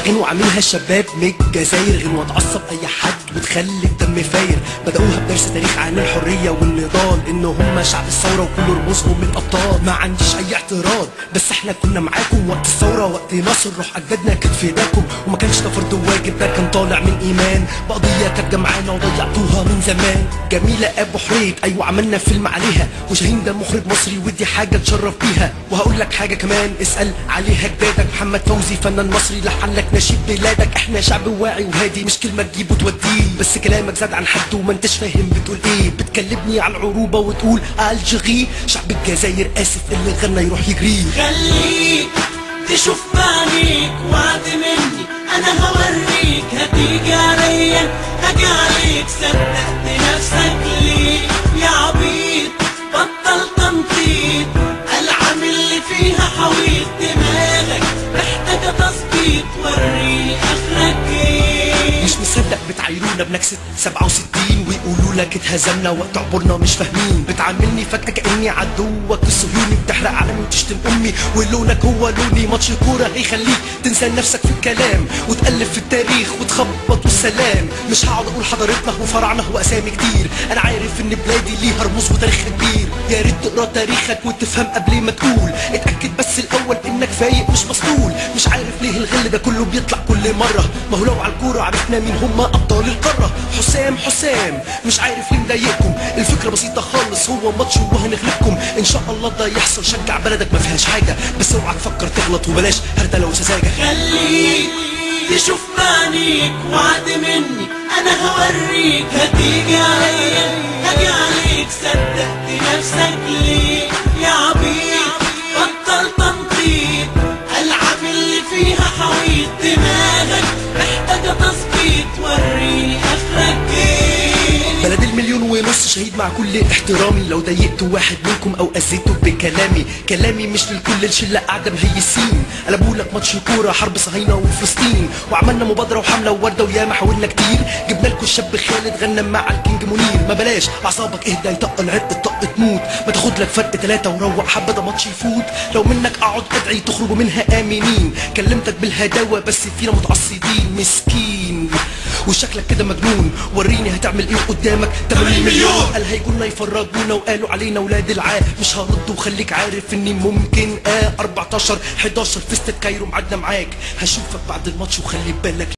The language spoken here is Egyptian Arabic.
غنوة عاملها الشباب من الجزاير غنوة تعصب اي حد وتخلي الدم فاير بدأوها بدرس تاريخ عن الحرية والنضال ان هم شعب الثورة وكل رموزهم من ابطال ما عنديش اي اعتراض بس احنا كنا معاكم وقت الثورة وقت نصر روح اجدادنا كانت في ايداكم وما كانش ده فرض واجب ده كان طالع من ايمان بقضية كانت جمعانا وضيعتوها من زمان جميلة ابو حريد ايوه عملنا فيلم عليها وشاهين ده مخرج مصري ودي حاجة تشرف بيها وهقول لك حاجة كمان اسأل عليها جدادك محمد فوزي فنان مصري لحن لك نشيد بلادك احنا شعب واعي وهادي مش كلمة تجيب وتوديه بس كلامك زاد عن حد وما انتش فاهم بتقول ايه بتكلمني على العروبة وتقول الجغي شعب الجزائر اسف اللي غنى يروح يجري خليك تشوف بعينيك وعد مني انا هوريك هتيجي عليا هاجي عليك صدقت نفسك ليه يا عبيط بطل تنطيط العب اللي فيها حويط دماغك محتاجة تظبيط وريني اخرك ايه مش مصدق بتعايرونا بنكسة 67 ويقولوا لك اتهزمنا وقت عبورنا مش فاهمين بتعاملني فجأة كأني عدوك الصهيوني بتحرق علمي وتشتم أمي ولونك هو لوني ماتش كورة هيخليك تنسى نفسك في الكلام وتقلب في التاريخ وتخبط والسلام مش هقعد أقول حضارتنا وفرعنا وأسامي كتير أنا عارف إن بلادي ليها رموز وتاريخها كبير يا ريت تقرا تاريخك وتفهم قبل ما تقول اتأكد بس الأول إنك فايق مش مسطول مش عارف ليه الغل ده كله بيطلع كل مرة ما هو لو على الكورة عرفنا مين هم أبطال القارة حسام حسام مش عارف ليه مضايقكم الفكرة بسيطة خالص هو ماتش وهنغلبكم إن شاء الله ده يحصل شجع بلدك ما فيهاش حاجة بس اوعى تفكر تغلط وبلاش هردلة وسذاجة خليك تشوف بعينيك وعد مني انا هوريك هتيجي عليا هاجي عليك صدقت نفسك ليه يا عبيط بطل تنطيط العب اللي فيها حويط دماغك محتاجة تظبيط وريني اخرك ايه بلد المليون ونص شهيد مع كل احترامي لو ضايقت واحد منكم او اذيته بكلامي كلامي مش للكل الشله قاعده مهيسين قلبولك ماتش كوره حرب صهاينه وفلسطين وعملنا مبادره وحمله وورده وياما حاولنا كتير جبنا لكم الشاب خالد غنى مع الكينج منير ما بلاش اعصابك اهدى يطق العرق الطق تموت ما تاخد لك فرق ثلاثه وروق حبه ده ماتش يفوت لو منك اقعد ادعي تخرجوا منها امنين كلمتك بالهداوه بس فينا متعصبين مسكين وشكلك كده مجنون وريني هتعمل ايه قدامك 80 مليون قال هيجونا يفرجونا وقالوا علينا ولاد العاب مش هرد وخليك عارف اني ممكن اه 14 11 في استاد كايرو معدنا معاك هشوفك بعد الماتش وخلي بالك